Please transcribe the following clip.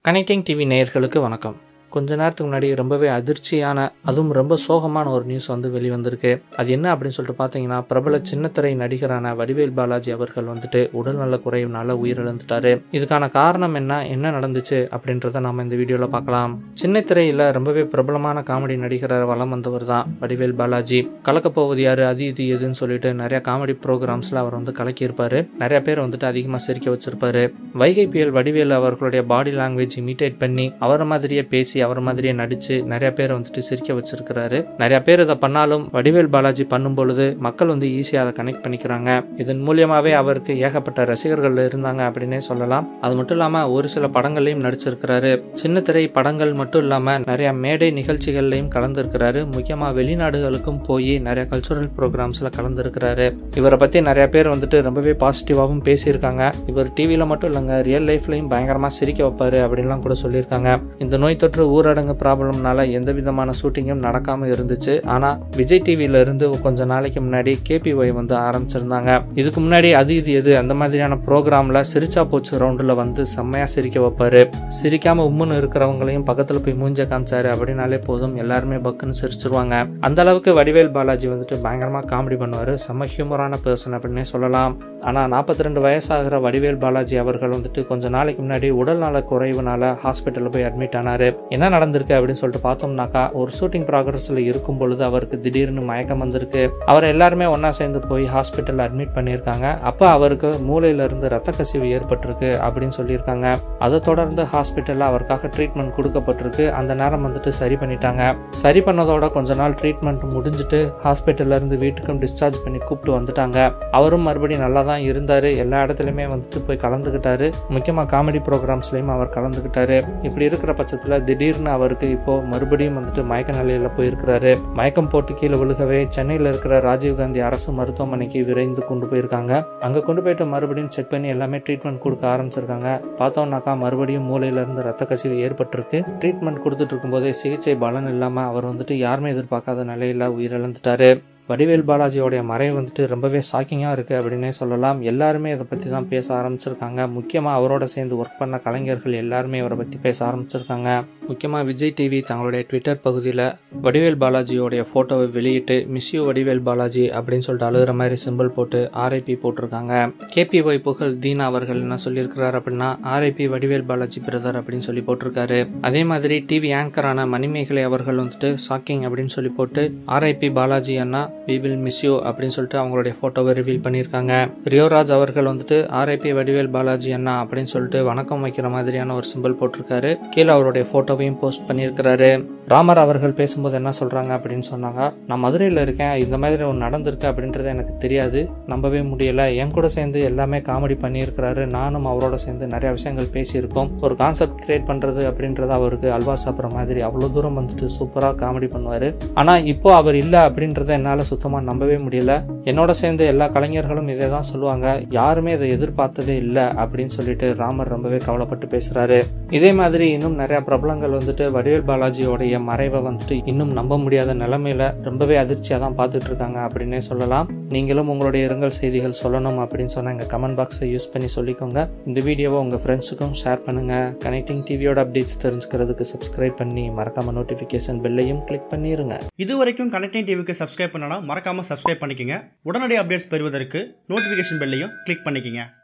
connecting TV நேயர்களுக்கு வணக்கம் கொஞ்ச நேரத்துக்கு முன்னாடி ரொம்பவே அதிர்ச்சியான அதுவும் ரொம்ப சோகமான ஒரு நியூஸ் வந்து வெளிவந்திருக்கு அது என்ன அப்படின்னு சொல்லிட்டு பார்த்தீங்கன்னா பிரபல சின்னத்திரை நடிகரான வடிவேல் பாலாஜி அவர்கள் வந்துட்டு உடல்நல குறைவுனால உயிரிழந்துட்டாரு இதுக்கான காரணம் என்ன என்ன நடந்துச்சு அப்படின்றத நாம இந்த வீடியோல பார்க்கலாம் சின்னத்திரையில ரொம்பவே பிரபலமான காமெடி நடிகராக வலம் வந்தவர் தான் வடிவேல் பாலாஜி கலக்க போவது யாரு அது இது எதுன்னு சொல்லிட்டு நிறைய காமெடி ப்ரோக்ராம்ஸ்ல அவர் வந்து கலக்கியிருப்பாரு நிறைய பேர் வந்துட்டு அதிகமாக சிரிக்க வச்சிருப்பாரு வைகை புயல் வடிவேல் அவர்களுடைய பாடி லாங்குவேஜ் இமிட்டேட் பண்ணி அவரை மாதிரியே பேசி அவர் மாதிரியே நடிச்சு நிறைய பேர் வந்துட்டு சிரிக்க வச்சிருக்கிறாரு நிறைய பேர் இதை பண்ணாலும் வடிவேல் பாலாஜி பண்ணும் பொழுது மக்கள் வந்து ஈஸியாக அதை கனெக்ட் பண்ணிக்கிறாங்க இதன் மூலியமாவே அவருக்கு ஏகப்பட்ட ரசிகர்கள் இருந்தாங்க அப்படின்னே சொல்லலாம் அது மட்டும் இல்லாம ஒரு சில படங்கள்லயும் நடிச்சிருக்கிறாரு சின்ன திரை படங்கள் மட்டும் இல்லாம நிறைய மேடை நிகழ்ச்சிகள்லையும் கலந்துருக்கிறாரு முக்கியமா வெளிநாடுகளுக்கும் போய் நிறைய கல்ச்சுரல் ப்ரோக்ராம்ஸ்ல கலந்துருக்கிறாரு இவரை பத்தி நிறைய பேர் வந்துட்டு ரொம்பவே பாசிட்டிவாகவும் பேசியிருக்காங்க இவர் டிவியில மட்டும் இல்லைங்க ரியல் லைஃப்லயும் பயங்கரமா சிரிக்க வைப்பாரு அப்படின்லாம் கூட சொல்லியிருக்காங்க இந்த நோய் தொற்று ஊரடங்கு ப்ராப்ளம்னால எந்த விதமான ஷூட்டிங்கும் நடக்காம இருந்துச்சு ஆனா விஜய் டிவில இருந்து கொஞ்ச நாளைக்கு முன்னாடி கேபிஒய் வந்து ஆரம்பிச்சிருந்தாங்க இதுக்கு முன்னாடி அது இது எது அந்த மாதிரியான ப்ரோக்ராம்ல சிரிச்சா போச்சு ரவுண்டுல வந்து செம்மையா சிரிக்க வைப்பாரு சிரிக்காம உம்முன்னு இருக்கிறவங்களையும் பக்கத்துல போய் மூஞ்ச காமிச்சாரு அப்படின்னாலே போதும் எல்லாருமே பக்குன்னு சிரிச்சிருவாங்க அந்த அளவுக்கு வடிவேல் பாலாஜி வந்துட்டு பயங்கரமா காமெடி பண்ணுவாரு செம்ம ஹியூமரான பர்சன் அப்படின்னே சொல்லலாம் ஆனா நாற்பத்தி ரெண்டு வயசாகிற வடிவேல் பாலாஜி அவர்கள் வந்துட்டு கொஞ்ச நாளைக்கு முன்னாடி உடல்நல குறைவுனால ஹாஸ்பிட்டல்ல போய் அட்மிட் ஆனாரு என்ன நடந்திருக்கு அப்படின்னு சொல்லிட்டு பார்த்தோம்னாக்கா ஒரு ஷூட்டிங் ப்ராக்ரஸ்ல இருக்கும் பொழுது அவருக்கு திடீர்னு மயக்கம் வந்திருக்கு அவர் எல்லாருமே ஒன்னா சேர்ந்து போய் ஹாஸ்பிட்டல்ல அட்மிட் பண்ணியிருக்காங்க அப்ப அவருக்கு மூளையில இருந்து ரத்த கசிவு ஏற்பட்டிருக்கு அப்படின்னு சொல்லியிருக்காங்க அதை தொடர்ந்து ஹாஸ்பிட்டல்ல அவருக்காக ட்ரீட்மெண்ட் கொடுக்கப்பட்டிருக்கு அந்த நேரம் வந்துட்டு சரி பண்ணிட்டாங்க சரி பண்ணதோட கொஞ்ச நாள் ட்ரீட்மெண்ட் முடிஞ்சிட்டு ஹாஸ்பிட்டல்ல இருந்து வீட்டுக்கும் டிஸ்சார்ஜ் பண்ணி கூப்பிட்டு வந்துட்டாங்க அவரும் மறுபடியும் நல்லா தான் இருந்தாரு எல்லா இடத்துலயுமே வந்துட்டு போய் கலந்துக்கிட்டாரு முக்கியமா காமெடி ப்ரோக்ராம்ஸ்லயும் அவர் கலந்துக்கிட்டாரு இப்படி இருக்கிற பட்சத்துல திடீர்னு அவருக்கு இப்போ மறுபடியும் வந்துட்டு மயக்க நிலையில போயிருக்கிறாரு மயக்கம் போட்டு கீழே விழுகவே சென்னையில இருக்கிற ராஜீவ்காந்தி அரசு மருத்துவமனைக்கு விரைந்து கொண்டு போயிருக்காங்க அங்க கொண்டு போயிட்டு மறுபடியும் செக் பண்ணி எல்லாமே ட்ரீட்மெண்ட் கொடுக்க ஆரம்பிச்சிருக்காங்க பார்த்தோம்னாக்கா மறுபடியும் மூளையில இருந்து ரத்த கசிவு ஏற்பட்டிருக்கு ட்ரீட்மெண்ட் கொடுத்துட்டு இருக்கும்போதே சிகிச்சை பலன் இல்லாம அவர் வந்துட்டு யாருமே எதிர்பார்க்காத நிலையில உயிரிழந்துட்டாரு வடிவேல் பாலாஜியோடைய மறைவு வந்துட்டு ரொம்பவே ஷாக்கிங்காக இருக்குது அப்படின்னே சொல்லலாம் எல்லாருமே இதை பற்றி தான் பேச ஆரம்பிச்சிருக்காங்க முக்கியமாக அவரோட சேர்ந்து ஒர்க் பண்ண கலைஞர்கள் எல்லாருமே அவரை பற்றி பேச ஆரம்பிச்சிருக்காங்க முக்கியமாக விஜய் டிவி தங்களுடைய ட்விட்டர் பகுதியில் வடிவேல் பாலாஜியோடைய ஃபோட்டோவை வெளியிட்டு மிஸ்யூ வடிவேல் பாலாஜி அப்படின்னு சொல்லிட்டு அழுகிற மாதிரி சிம்பிள் போட்டு ஆர்ஐபி போட்டிருக்காங்க கேபிஒய் புகழ் தீனா அவர்கள் என்ன சொல்லியிருக்கிறார் அப்படின்னா ஆர்ஐபி வடிவேல் பாலாஜி பிரதர் அப்படின்னு சொல்லி போட்டிருக்காரு அதே மாதிரி டிவி ஆங்கரான மணிமேகலை அவர்கள் வந்துட்டு ஷாக்கிங் அப்படின்னு சொல்லி போட்டு ஆர்ஐபி பாலாஜி அண்ணா வி வில் மிஸ் யூ அப்படின்னு சொல்லிட்டு அவங்களுடைய போட்டோவை ரிவீல் பண்ணியிருக்காங்க ரியோராஜ் அவர்கள் வந்துட்டு ஆர்ஐபி வடிவேல் பாலாஜி அண்ணா அப்படின்னு சொல்லிட்டு வணக்கம் வைக்கிற மாதிரியான ஒரு சிம்பிள் போட்டிருக்காரு கீழே அவருடைய போட்டோவையும் போஸ்ட் பண்ணியிருக்கிறாரு ராமர் அவர்கள் பேசும்போது என்ன சொல்றாங்க அப்படின்னு சொன்னாங்க நான் மதுரையில் இருக்கேன் இந்த மாதிரி ஒன்று நடந்திருக்கு அப்படின்றது எனக்கு தெரியாது நம்பவே முடியல என் கூட சேர்ந்து எல்லாமே காமெடி பண்ணியிருக்கிறாரு நானும் அவரோட சேர்ந்து நிறைய விஷயங்கள் பேசியிருக்கோம் ஒரு கான்செப்ட் கிரியேட் பண்றது அப்படின்றது அவருக்கு அல்வா சாப்பிட்ற மாதிரி அவ்வளோ தூரம் வந்துட்டு சூப்பராக காமெடி பண்ணுவார் ஆனால் இப்போ அவர் இல்லை அப்படின்றத என்னால் சுத்தமாக நம்பவே முடியல என்னோட சேர்ந்து எல்லா கலைஞர்களும் இதை தான் சொல்லுவாங்க யாருமே இதை எதிர்பார்த்ததே இல்லை அப்படின்னு சொல்லிட்டு ராமர் ரொம்பவே கவலைப்பட்டு பேசுறாரு இதே மாதிரி இன்னும் நிறைய பிரபலங்கள் வந்துட்டு வடிவேல் பாலாஜியோடைய மறைவை வந்துட்டு இன்னும் நம்ப முடியாத நிலைமையில ரொம்பவே அதிர்ச்சியாக தான் பார்த்துட்டு இருக்காங்க அப்படின்னே சொல்லலாம் நீங்களும் உங்களுடைய இரங்கல் செய்திகள் சொல்லணும் அப்படின்னு சொன்ன எங்கள் கமெண்ட் பாக்ஸை யூஸ் பண்ணி சொல்லிக்கோங்க இந்த வீடியோவை உங்கள் ஃப்ரெண்ட்ஸுக்கும் ஷேர் பண்ணுங்க கனெக்டிங் டிவியோட அப்டேட்ஸ் தெரிஞ்சுக்கிறதுக்கு சப்ஸ்கிரைப் பண்ணி மறக்காம நோட்டிஃபிகேஷன் பெல்லையும் கிளிக் பண்ணிருங்க இது வரைக்கும் கனெக்டிங் டிவிக்கு சப்ஸ்கிரைப் பண்ணனா மறக்காம சப்ஸ்கிரைப் பண்ணிக்கங்க உடனடி அப்டேட்ஸ் பெறுவதற்கு நோட்டிஃபிகேஷன் பெல்லையும் கிளிக் பண்ணிக்கங்க